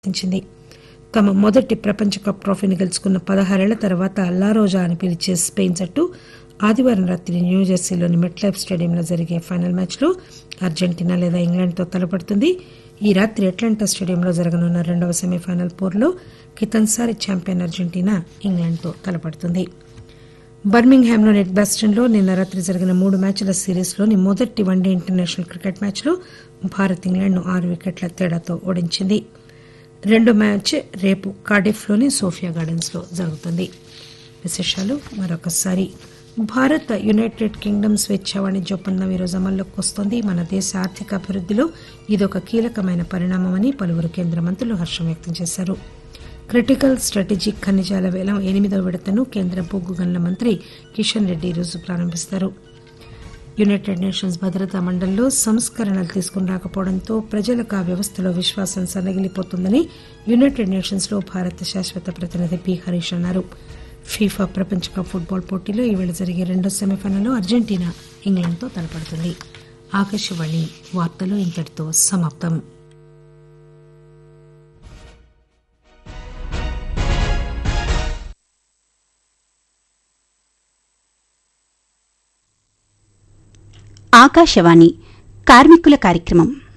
సాధించింది తమ మొదటి ప్రపంచ కప్ ట్రోఫీని గెలుచుకున్న పదహారేళ్ల తర్వాత లారోజా అని పిలిచే స్పెయిన్ జట్టు ఆదివారం రాత్రి న్యూజెర్సీలోని మెట్లైఫ్ స్టేడియంలో జరిగే ఫైనల్ మ్యాచ్లో అర్జెంటీనా లేదా ఇంగ్లాండ్తో తలపడుతుంది ఈ రాత్రి అట్లాంటా స్టేడియంలో జరగనున్న రెండవ సెమీఫైనల్ పోరులో కితన్సారి ఛాంపియన్ అర్జెంటీనా ఇంగ్లాండ్తో తలపడుతుంది బర్మింగ్హామ్లోని ఎడ్బాస్టన్లో నిన్న రాత్రి జరిగిన మూడు మ్యాచ్ల సిరీస్లోని మొదటి వన్డే ఇంటర్నేషనల్ క్రికెట్ మ్యాచ్లో భారత్ ఇంగ్లాండ్ను ఆరు వికెట్ల తేడాతో ఓడించింది రెండో మ్యాచ్ రేపు కార్డిఫ్లోని సోఫియా గార్డెన్స్లో జరుగుతుంది విశేషాలు మరొకసారి భారత్ యునైటెడ్ కింగ్డమ్ స్వేచ్ఛ వాణిజ్య ఒప్పందం ఈరోజు అమల్లోకి వస్తోంది మన దేశ ఆర్థిక అభివృద్దిలో ఇదొక కీలకమైన పరిణామమని పలువురు కేంద్ర మంత్రులు హర్షం వ్యక్తం చేశారు క్రిటికల్ స్ట్రాటజిక్ ఖనిజాల వేలం ఎనిమిదవ విడతను కేంద్ర బొగ్గు గనుల మంత్రి కిషన్ రెడ్డి ఈరోజు ప్రారంభిస్తారు యునైటెడ్ నేషన్స్ భద్రతా మండలిలో సంస్కరణలు తీసుకుని రాకపోవడంతో ప్రజలకు ఆ వ్యవస్థలో విశ్వాసం సన్నగిలిపోతుందని యునైటెడ్ నేషన్స్ లో భారత శాశ్వత ప్రతినిధి పి హరీష్ అన్నారు ఫీఫా ప్రపంచ కప్ ఫుట్బాల్ పోటీలో ఈవేళ జరిగే రెండో సెమీఫైనల్లో అర్జెంటీనా ఇంగ్లాండ్తో తలపడుతుంది ఆకాశవాణి వార్తలు ఇంతటితో సమాప్తం ఆకాశవాణి కార్మికుల కార్యక్రమం